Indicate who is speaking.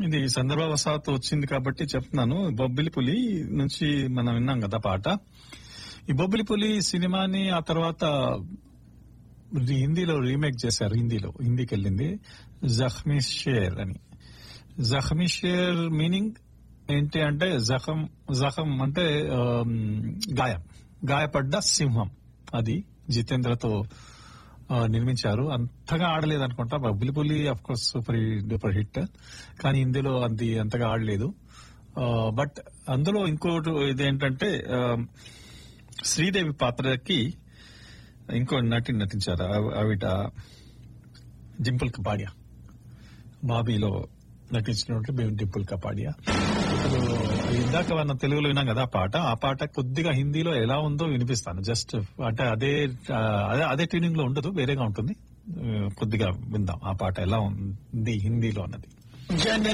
Speaker 1: ఇది సందర్భవశాత్తు వచ్చింది కాబట్టి చెప్తున్నాను బొబ్బిలి పులి నుంచి మనం విన్నాం కదా పాట ఈ బొబ్బిలి పులి సినిమాని ఆ తర్వాత ఇది హిందీలో రీమేక్ చేశారు హిందీలో హిందీకి వెళ్ళింది జఖ్మీ షేర్ అని జఖ్మీ షేర్ మీనింగ్ ఏంటి అంటే జఖం జఖం అంటే ఆమ్, గాయం గాయపడ్డ సింహం అది జితేంద్రతో ఆ, నిర్మించారు అంతగా ఆడలేదు అనుకుంటా బబ్బులి పులి of course super duper hit కానీ ఇందులో అది అంతగా ఆడలేదు బట్ అందులో ఇంకోటి ఇదేంటంటే ఆ, శ్రీదేవి పాత్రకి ఇంకో నటి నటించారు ఆవి- ఆవిడ డింపుల్ కపాడియా బాబీలో నటించినటువంటి బే- డింపుల్ కపాడియా ఇప్పుడు ఇందాక మనం తెలుగులో విన్నాం కదా ఆ పాట ఆ పాట కొద్దిగా హిందీలో ఎలా ఉందో వినిపిస్తాను జస్ట్ అంటే అదే ఆ, అదే అదే ట్యూనింగ్ లో ఉండదు వేరేగా ఉంటుంది ఆ, కొద్దిగా విందాం ఆ పాట ఎలా ఉంది హిందీలో అన్నది